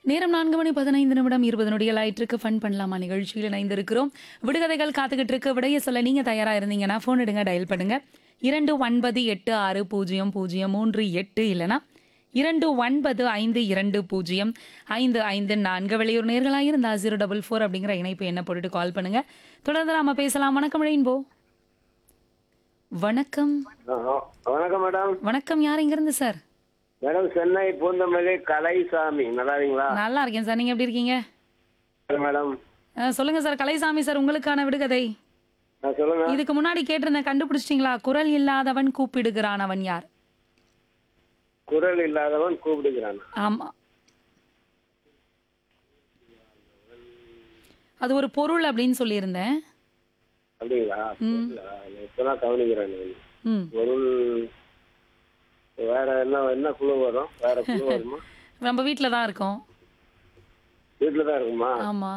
நேரம் நான்கு மணி பதினைந்து நிமிடம் இருபது நொடிகள் ஆயிட்டிருக்கு ஃபன் பண்ணலாமா நிகழ்ச்சியில் இணைந்திருக்கிறோம் விடுகதைகள் காத்துக்கிட்டு இருக்கு விடைய சொல்ல நீங்க தயாரா இருந்தீங்கன்னா ஃபோன் எடுங்க டயல் பண்ணுங்க இரண்டு ஒன்பது எட்டு ஆறு பூஜ்ஜியம் பூஜ்ஜியம் மூன்று எட்டு இல்லைனா இரண்டு ஒன்பது ஐந்து இரண்டு பூஜ்ஜியம் ஐந்து ஐந்து நான்கு வெளியூர் நேர்களாக இருந்தா ஜீரோ டபுள் ஃபோர் அப்படிங்கிற இணைப்பு என்ன போட்டுட்டு கால் பண்ணுங்க தொடர்ந்து நாம பேசலாம் வணக்கம் ரெயின்போ வணக்கம் ஆ, வணக்கம் மேடம் வணக்கம் யார் இங்கிருந்து சார் மேடம் சென்னை பூந்தமல்லி கலைசாமி நல்லா இருக்கீங்களா நல்லா இருக்கேன் சார் நீங்க எப்படி இருக்கீங்க மேடம் அஹ், சொல்லுங்க சார் கலைசாமி சார் உங்களுக்கான விடுகதை ஆ, சொல்லுங்க இதுக்கு முன்னாடி கேட்டிருந்தேன் கண்டுபிடிச்சிட்டீங்களா குரல் இல்லாதவன் கூப்பிடுகிறான் அவன் யார் குரல் இல்லாதவன் கூப்பிடுகிறான் ஆமா அது ஒரு பொருள் அப்படின்னு சொல்லியிருந்தேன் அப்படிங்களா பொருளா? நான் இப்பதான் கவனிக்கிறேன் நான். ம் பொருள் வேற என்ன என்ன குழு வரும் வேற குழு வருமா நம்ம வீட்டில் தான் இருக்கோம் வீட்டுல தான் இருக்குமா ஆமா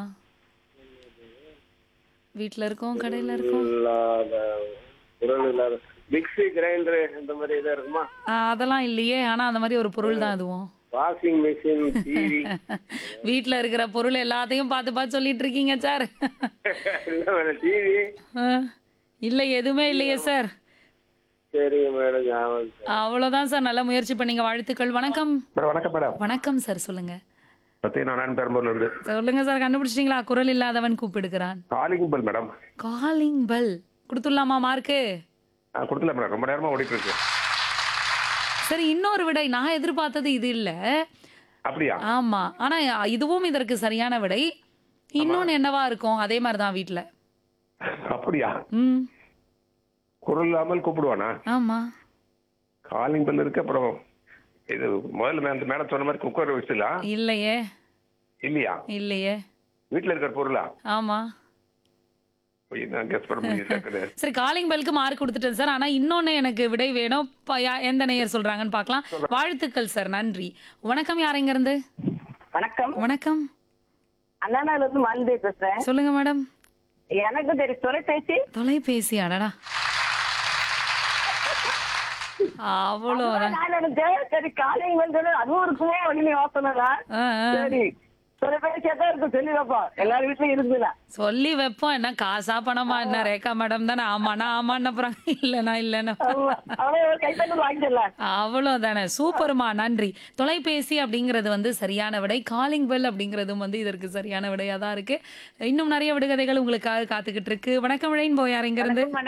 வீட்டில் இருக்கோம் கடையில் இருக்கோம் இல்லாத குரல் இல்லாத மிக்ஸி கிரைண்டர் இந்த மாதிரி இதா இருக்குமா ஆஹ், அதெல்லாம் இல்லையே ஆனா அந்த மாதிரி ஒரு பொருள் தான் அதுவும் வாஷிங் மிஷின் டிவி வீட்டில் இருக்கிற பொருள் எல்லாத்தையும் பார்த்து பார்த்து சொல்லிட்டு இருக்கீங்க சார் இல்ல மேடம் டிவி ஆஹ், இல்லை எதுவுமே இல்லையே சார் சரிங்க மேடம் ஞாபகம் இருக்கு. அவ்வளோதான் சார் நல்ல முயற்சி பண்ணீங்க வாழ்த்துக்கள் வணக்கம் மேடம் வணக்கம் மேடம் வணக்கம் சார் சொல்லுங்க சத்யனா நான் பெரம்பூர்ல இருந்து சொல்லுங்க சார் கண்டுபிடிச்சிட்டீங்களா குரல் இல்லாதவன் கூப்பிடுகிறான் calling bell madam calling bell கொடுத்துடலாமா மார்க்கு ஆ கொடுத்துல மேடம் ரொம்ப நேரமா ஓடிட்டு இருக்கு சரி இன்னொரு விடை நான் எதிர்பார்த்தது இது இல்ல அப்படியா ஆமா ஆனா இதுவும் இதற்கு சரியான விடை இன்னொன்னு என்னவா இருக்கும் அதே மாதிரி தான் வீட்ல அப்படியா ம் குரல் இல்லாமல் கூப்பிடுவானா ஆமா காலிங் பெல் இருக்கு அப்புறம் இது முதல்ல மே- அந்த மேடம் சொன்ன மாதிரி குக்கர் விசிலா இல்லையே இல்லையா இல்லையே வீட்டுல இருக்கிற பொருளா ஆமா போய் நான் கெஸ் பண்ண முடியுது சரி காலிங் பெல்க்கு மார்க் கொடுத்துட்டேன் சார் ஆனா இன்னொன்னு எனக்கு விடை வேணும் ப- யா- எந்த நேயர் சொல்றாங்கன்னு பார்க்கலாம் வாழ்த்துக்கள் சார் நன்றி வணக்கம் யார் இங்க இருந்து வணக்கம் வணக்கம் அண்ணாநால இருந்து மாலிதே பேசுறேன் சொல்லுங்க மேடம் எனக்கு தெரியும் தொலைபேசி தொலைபேசி அடடா அவ்வளோதான் நான் நினைச்சேன் சரி காலையில் வந்து அதுவும் இருக்குமோ அப்படின்னு யோசனை தான் ஆ, ஆ. சரி தொலைபேசியா தான் இருக்கும் சொல்லி வைப்போம் எல்லார் வீட்லயும் இருக்குல்ல சொல்லி வைப்போம் என்ன காசா பணமா என்ன ரேகா மேடம் தானே ஆமாண்ணா ஆமான்னு அப்புறம் இல்லைண்ணா இல்லைண்ணா அவ்வளவு கைத்தட்டல் வாங்கிடலாம் அவ்வளோதானே சூப்பர்மா நன்றி தொலைபேசி அப்படிங்கிறது வந்து சரியான விடை காலிங் பெல் அப்படிங்கிறதும் வந்து இதற்கு சரியான விடையா தான் இருக்கு இன்னும் நிறைய விடுகதைகள் உங்களுக்காக காத்துக்கிட்டு இருக்கு வணக்கம் விழைன் போயார் இங்க இருந்து